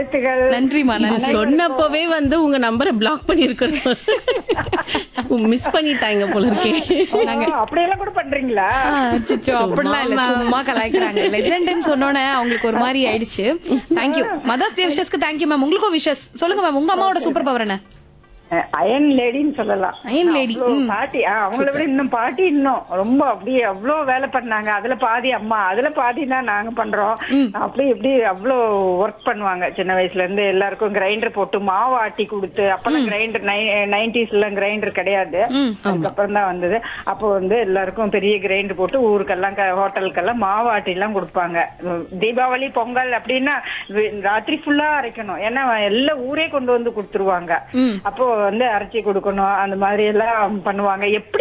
வாழ்த்துகள் நன்றிமா இது நன்றி சொன்னப்பவே வந்து உங்க நம்பரை பிளாக் பண்ணிருக்கணும் மிஸ் பண்ணிட்டாங்க போல இருக்கே ஓ, அப்படியெல்லாம் கூட பண்றீங்களா ஆ, அச்சச்சோ, அப்படிலாம் இல்ல சும்மா கலாய்க்கிறாங்க லெஜெண்ட்னு சொன்னோன்னே அவங்களுக்கு ஒரு மாதிரி ஆயிடுச்சு தேங்க்யூ மதர்ஸ் டே விஷஸ்க்கு தேங்க்யூ மேம் உங்களுக்கும் விஷஸ் சொல்லுங்க மேம் உங்க அம்மாவோட சூப்பர் பவர் என்ன அயன் லேடின்னு சொல்லலாம் Iron lady, அவ்வளவு ம். பாட்டி ஆ, அவங்கள விட இன்னும் பாட்டி இன்னும் ரொம்ப அப்படியே அவ்வளோ வேலை பண்ணாங்க அதுல பாதி அம்மா அதுல பாதி தான் நாங்க பண்றோம் அப்படி இப்படி அவ்வளோ ஒர்க் பண்ணுவாங்க சின்ன வயசுல இருந்து எல்லாருக்கும் கிரைண்டர் போட்டு மாவு ஆட்டி கொடுத்து அப்பெல்லாம் கிரைண்டர் நைன்டிஸ்ல கிரைண்டர் கிடையாது அதுக்கப்புறம் தான் வந்தது அப்போ வந்து எல்லாருக்கும் பெரிய கிரைண்டர் போட்டு ஊருக்கெல்லாம் க- ஹோட்டலுக்கெல்லாம் மாவு ஆட்டி எல்லாம் கொடுப்பாங்க உம், தீபாவளி பொங்கல் அப்படின்னா வி- ராத்திரி ஃபுல்லா அரைக்கணும் ஏன்னா எல்லா ஊரே கொண்டு வந்து கொடுத்துருவாங்க அப்போ வந்து அரைச்சி கொடுக்கணும் அந்த மாதிரி எல்லாம் பண்ணுவாங்க எப்படி